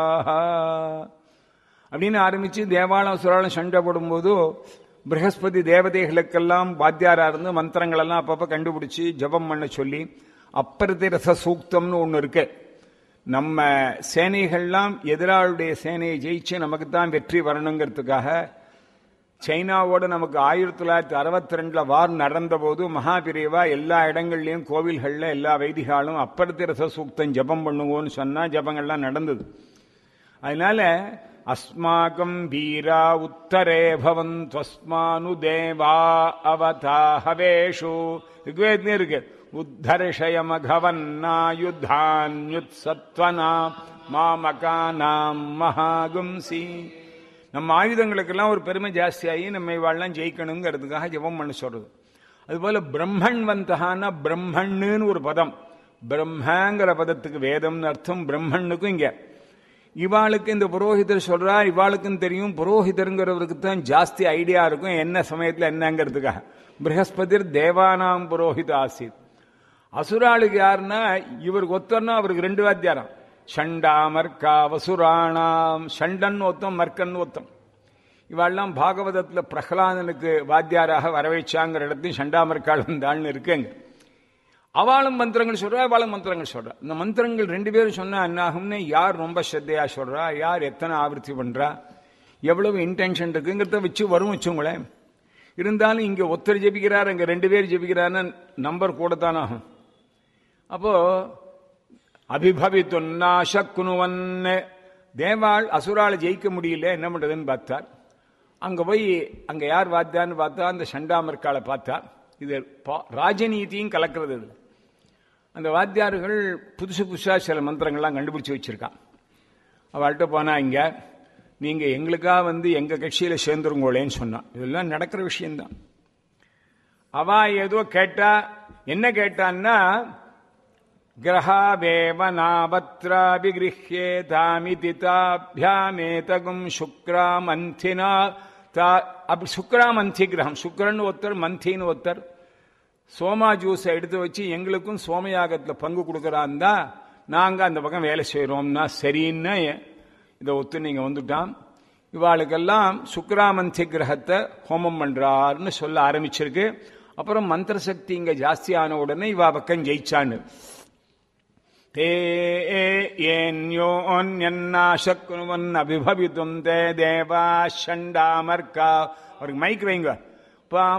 அப்படின்னு ஆரம்பிச்சு தேவாலம் சுராலம் சண்டை போடும்போது பிரகஸ்பதி தேவதைகளுக்கெல்லாம் வாத்தியாரா இருந்து மந்திரங்கள் எல்லாம் அப்பப்ப கண்டுபிடிச்சு ஜபம் பண்ண சொல்லி அப்பரதி ரச சூக்தம்னு ஒண்ணு இருக்கு நம்ம சேனைகள்லாம் எதிராளுடைய சேனையை ஜெயிச்சு நமக்கு தான் வெற்றி வரணுங்கிறதுக்காக சைனாவோட நமக்கு ஆயிரத்தி தொள்ளாயிரத்தி அறுபத்தி ரெண்டுல வார் நடந்த போது மகாபிரிவா எல்லா இடங்கள்லயும் கோவில்கள்ல எல்லா வைதிகாலும் அப்பரத்தி ரச சூக்தம் ஜபம் பண்ணுவோன்னு சொன்னா ஜபங்கள்லாம் நடந்தது அதனால அஸ்மாக்கம் வீரா உத்தரே பவன் துவஸ்மானு தேவா அவதாஹவேஷு ரிக்வேத்னே இருக்கு உத்தர்ஷயமகவன்னா யுத்தான்யுத் சத்வனா மாமகானாம் மகாகும்சி நம்ம ஆயுதங்களுக்கெல்லாம் ஒரு பெருமை ஜாஸ்தியாகி நம்ம இவாள்லாம் ஜெயிக்கணுங்கிறதுக்காக ஜெபம் பண்ண சொல்றது அதுபோல பிரம்மன் வந்தகான்னா பிரம்மன்னு ஒரு பதம் பிரம்மங்கிற பதத்துக்கு வேதம்னு அர்த்தம் பிரம்மனுக்கும் இங்க இவாளுக்கு இந்த புரோஹிதர் சொல்றா இவாளுக்கும் தெரியும் புரோஹிதருங்கிறவருக்கு தான் ஜாஸ்தி ஐடியா இருக்கும் என்ன சமயத்துல என்னங்கிறதுக்காக பிரகஸ்பதிர் தேவானாம் புரோஹித ஆசித் அசுராளுக்கு யாருன்னா இவருக்கு ஒத்தர்னா அவருக்கு ரெண்டு வாத்தியாரம் ஷண்டா மர்க்கா வசுராணாம் ஷண்டன் ஒத்தம் மர்க்கன் ஒத்தம் இவாள்லாம் பாகவதத்துல பிரகலாதனுக்கு வாத்தியாராக வரவைச்சாங்கிற இடத்தையும் ஷண்டாமர்காள் வந்தாள்னு இருக்குங்க அவளும் மந்திரங்கள் சொல்றா அவளும் மந்திரங்கள் சொல்றா இந்த மந்திரங்கள் ரெண்டு பேரும் சொன்னா என்னாகும்னு யார் ரொம்ப ஸ்ரத்தையா சொல்றா யார் எத்தனை ஆவர்த்தி பண்றா எவ்வளவு இன்டென்ஷன் இருக்குங்கிறத வச்சு வரும் வச்சுங்களேன் இருந்தாலும் இங்க ஒருத்தர் ஜெபிக்கிறார் அங்க ரெண்டு பேர் ஜெபிக்கிறாருன்னு நம்பர் கூட தான் ஆகும் அப்போ அபிபவித்துன்னா சக்குனுவன் தேவாள் அசுரால ஜெயிக்க முடியல என்ன பண்றதுன்னு பார்த்தார் அங்க போய் அங்க யார் வாத்தான்னு பார்த்தா அந்த சண்டாமர்காலை பார்த்தா இது ராஜநீதியும் கலக்கிறது இது அந்த வாத்தியார்கள் புதுசு புதுசா சில மந்திரங்கள்லாம் கண்டுபிடிச்சு வச்சிருக்கான் அவள்கிட்ட போனா இங்க நீங்க எங்களுக்காக வந்து எங்க கட்சியில சேர்ந்துருங்கோளேன்னு சொன்னான் இதெல்லாம் நடக்கிற விஷயம்தான் அவ ஏதோ கேட்டா என்ன கேட்டான்னா கிரகாவேவ நாபத்ராபிகிருஹ்யேதாமிதி தாபியாமேதகும் சுக்ராமந்தினா அப்படி சுக்ராமந்தி கிரகம் சுக்கரன் ஒருத்தர் மந்தின்னு ஒருத்தர் சோமா ஜூஸை எடுத்து வச்சு எங்களுக்கும் சோமயாகத்தில் பங்கு கொடுக்குறாந்தா நாங்கள் அந்த பக்கம் வேலை செய்கிறோம்னா சரின்னு இதை ஒத்து நீங்கள் வந்துட்டான் இவாளுக்கெல்லாம் சுக்ராமந்தி கிரகத்தை ஹோமம் பண்றாருன்னு சொல்ல ஆரம்பிச்சிருக்கு அப்புறம் மந்திர சக்தி இங்க ஜாஸ்தி ஆன உடனே இவா பக்கம் ஜெயிச்சான்னு தே ஏன்யோன்யன்னாசக்னுவன் அபிபவித்தும் தே தேவா ஷண்டாமர்கா அவருக்கு மைக் வைங்க